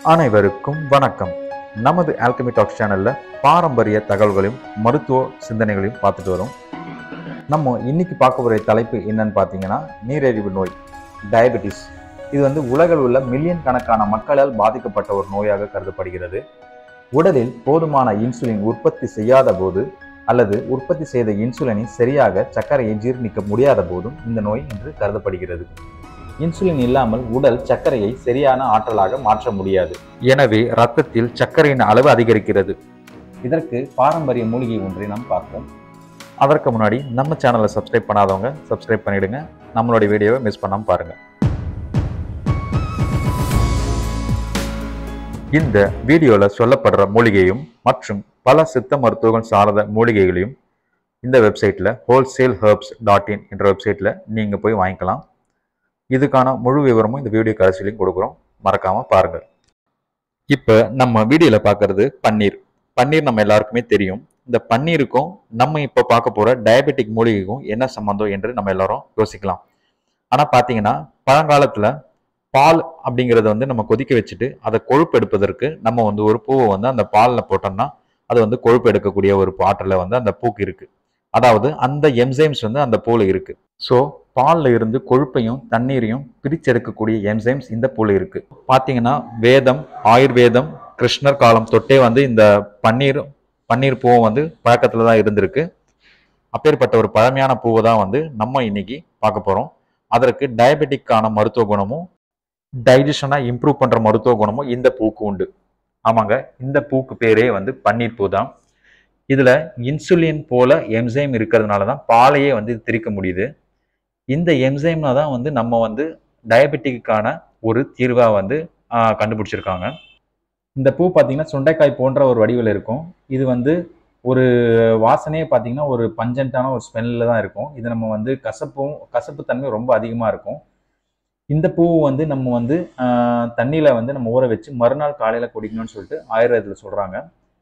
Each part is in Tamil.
அனைவருக்கும் வணக்கம் நமது ஆல்கமி டாக்ஸ் சேனல்ல பாரம்பரிய தகவல்களையும் மருத்துவ சிந்தனைகளையும் பார்த்துட்டு வரோம் நம்ம இன்னைக்கு பார்க்க போகிற தலைப்பு என்னன்னு பார்த்தீங்கன்னா நீரிழிவு நோய் டயபெட்டிஸ் இது வந்து உலகில் உள்ள மில்லியன் கணக்கான மக்களால் பாதிக்கப்பட்ட ஒரு நோயாக கருதப்படுகிறது உடலில் போதுமான இன்சுலின் உற்பத்தி செய்யாத போது அல்லது உற்பத்தி செய்த இன்சுலினை சரியாக சர்க்கரையை ஜீர்ணிக்க முடியாத போதும் இந்த நோய் என்று கருதப்படுகிறது இன்சுலின் இல்லாமல் உடல் சர்க்கரையை சரியான ஆற்றலாக மாற்ற முடியாது எனவே ரத்தத்தில் சர்க்கரையின் அளவு அதிகரிக்கிறது இதற்கு பாரம்பரிய மூலிகை ஒன்றை நாம் பார்ப்போம் அதற்கு முன்னாடி நம்ம சேனலை சப்ஸ்கிரைப் பண்ணாதவங்க சப்ஸ்கிரைப் பண்ணிடுங்க நம்மளுடைய வீடியோவை மிஸ் பண்ணாம பாருங்க இந்த வீடியோவில் சொல்லப்படுற மூலிகையும் மற்றும் பல சித்த மருத்துவங்கள் சார்ந்த மூலிகைகளையும் இந்த வெப்சைட்டில் ஹோல்சேல் ஹெர்ப்ஸ் டாட் இன் என்ற வெப்சைட்டில் நீங்கள் போய் வாங்கிக்கலாம் இதுக்கான முழு விவரமும் இந்த வீடியோ கடைசிலையும் கொடுக்குறோம் மறக்காம பாருங்க இப்போ நம்ம வீடியோவில் பார்க்கறது பன்னீர் பன்னீர் நம்ம எல்லாருக்குமே தெரியும் இந்த பன்னீருக்கும் நம்ம இப்போ பார்க்க போற டயபெட்டிக் மூலிகைக்கும் என்ன சம்பந்தம் என்று நம்ம எல்லாரும் யோசிக்கலாம் ஆனால் பார்த்தீங்கன்னா பழங்காலத்தில் பால் அப்படிங்கிறத வந்து நம்ம கொதிக்க வச்சுட்டு அதை கொழுப்பு எடுப்பதற்கு நம்ம வந்து ஒரு பூவை வந்து அந்த பாலில் போட்டோம்னா அது வந்து கொழுப்பு எடுக்கக்கூடிய ஒரு பாட்டில் வந்து அந்த பூக்கு இருக்கு அதாவது அந்த என்சைம்ஸ் வந்து அந்த பூவில் இருக்கு ஸோ பாலில் இருந்து கொழுப்பையும் தண்ணீரையும் பிரிச்செடுக்கக்கூடிய என்சைம்ஸ் இந்த பூவில் இருக்கு பார்த்தீங்கன்னா வேதம் ஆயுர்வேதம் கிருஷ்ணர் காலம் தொட்டே வந்து இந்த பன்னீர் பன்னீர் பூவும் வந்து பழக்கத்தில் தான் இருந்திருக்கு அப்பேற்பட்ட ஒரு பழமையான பூவை தான் வந்து நம்ம இன்னைக்கு பார்க்க போகிறோம் அதற்கு டயபெட்டிக்கான மருத்துவ குணமும் டைஜஷனை இம்ப்ரூவ் பண்ணுற மருத்துவ குணமும் இந்த பூக்கு உண்டு ஆமாங்க இந்த பூக்கு பேரே வந்து பன்னீர் பூ தான் இதில் இன்சுலின் போல என்சைம் இருக்கிறதுனால தான் பாலையே வந்து இது திரிக்க முடியுது இந்த என்சைம்ல தான் வந்து நம்ம வந்து டயபெட்டிக்கான ஒரு தீர்வாக வந்து ஆஹ், கண்டுபிடிச்சிருக்காங்க இந்த பூ பார்த்தீங்கன்னா சுண்டைக்காய் போன்ற ஒரு வடிவில் இருக்கும் இது வந்து ஒரு வாசனையே பார்த்தீங்கன்னா ஒரு பஞ்சன்ட்டான ஒரு ஸ்மெல்லில் தான் இருக்கும் இது நம்ம வந்து கசப்பும் கசப்பு தன்மை ரொம்ப அதிகமாக இருக்கும் இந்த பூ வந்து நம்ம வந்து தண்ணியில் வந்து நம்ம ஊற வச்சு மறுநாள் காலையில் குடிக்கணும்னு சொல்லிட்டு ஆயுர்வேதத்தில் சொல்கிறாங்க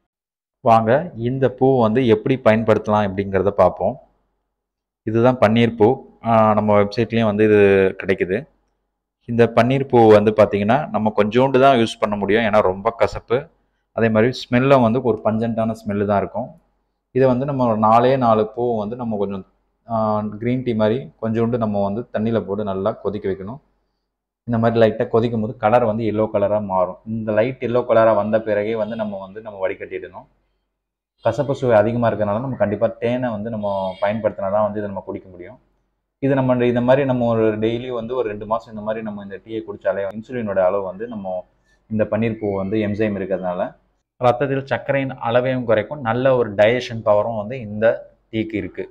வாங்க இந்த பூ வந்து எப்படி பயன்படுத்தலாம் அப்படிங்கிறத பார்ப்போம் இதுதான் பன்னீர் பூ ஆஹ் நம்ம வெப்சைட்லேயும் வந்து இது கிடைக்குது இந்த பன்னீர் பூ வந்து பார்த்தீங்கன்னா நம்ம கொஞ்சோண்டு தான் யூஸ் பண்ண முடியும் ஏன்னா ரொம்ப கசப்பு அதே மாதிரி ஸ்மெல்லும் வந்து ஒரு பஞ்சன்ட்டான ஸ்மெல்லு தான் இருக்கும் இதை வந்து நம்ம ஒரு நாலே நாலு பூ வந்து நம்ம கொஞ்சம் க்ரீன் டீ மாதிரி கொஞ்சோண்டு நம்ம வந்து தண்ணியில் போட்டு நல்லா கொதிக்க வைக்கணும் இந்த மாதிரி லைட்டாக கொதிக்கும் போது கலர் வந்து எல்லோ கலராக மாறும் இந்த லைட் எல்லோ கலராக வந்த பிறகே வந்து நம்ம வந்து நம்ம வடிகட்டிடணும் கசப்பு சுவை அதிகமாக இருக்கிறனால நம்ம கண்டிப்பாக தேனை வந்து நம்ம பயன்படுத்தினா தான் வந்து இதை நம்ம குடிக்க முடியும் இது நம்ம இந்த மாதிரி நம்ம ஒரு டெய்லி வந்து ஒரு ரெண்டு மாதம் இந்த மாதிரி நம்ம இந்த டீயை குடித்தாலே இன்சுலினோட அளவு வந்து நம்ம இந்த பன்னீர் பூ வந்து என்சைம் இருக்கிறதுனால ரத்தத்தில் சர்க்கரையின் அளவையும் குறைக்கும் நல்ல ஒரு டைஜஷன் பவரும் வந்து இந்த டீக்கு இருக்குது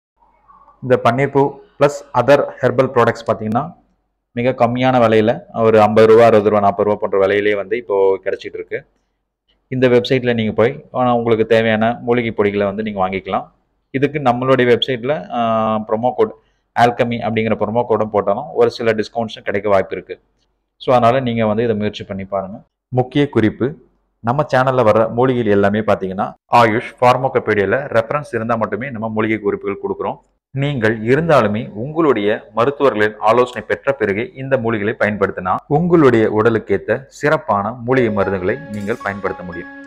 இந்த பன்னீர் பூ ப்ளஸ் அதர் ஹெர்பல் ப்ராடக்ட்ஸ் பார்த்தீங்கன்னா மிக கம்மியான விலையில் ஒரு ஐம்பது ரூபா அறுபது ரூபா நாற்பது ரூபா போன்ற விலையிலே வந்து இப்போது கிடச்சிட்டு இருக்கு இந்த வெப்சைட்டில் நீங்கள் போய் ஆஹ் உங்களுக்கு தேவையான மூலிகை பொடிகளை வந்து நீங்கள் வாங்கிக்கலாம் இதுக்கு நம்மளுடைய வெப்சைட்டில் ப்ரொமோ கோட் ஆல்கமி அப்படிங்கிற ப்ரொமோ கோடும் போட்டாலும் ஒரு சில டிஸ்கவுண்ட்ஸும் கிடைக்க வாய்ப்பு இருக்குது ஸோ அதனால் நீங்கள் வந்து இதை முயற்சி பண்ணி பாருங்கள் முக்கிய குறிப்பு நம்ம சேனலில் வர மூலிகைகள் எல்லாமே பார்த்தீங்கன்னா ஆயுஷ் ஃபார்மோகோபீடியாவில் ரெஃபரன்ஸ் இருந்தால் மட்டுமே நம்ம மூலிகை குறிப்புகள் கொடுக்குறோம் நீங்கள் இருந்தாலுமே உங்களுடைய மருத்துவர்களின் ஆலோசனை பெற்ற பிறகு இந்த மூலிகளை பயன்படுத்தினா உங்களுடைய உடலுக்கேற்ற சிறப்பான மூலிகை மருந்துகளை நீங்கள் பயன்படுத்த முடியும்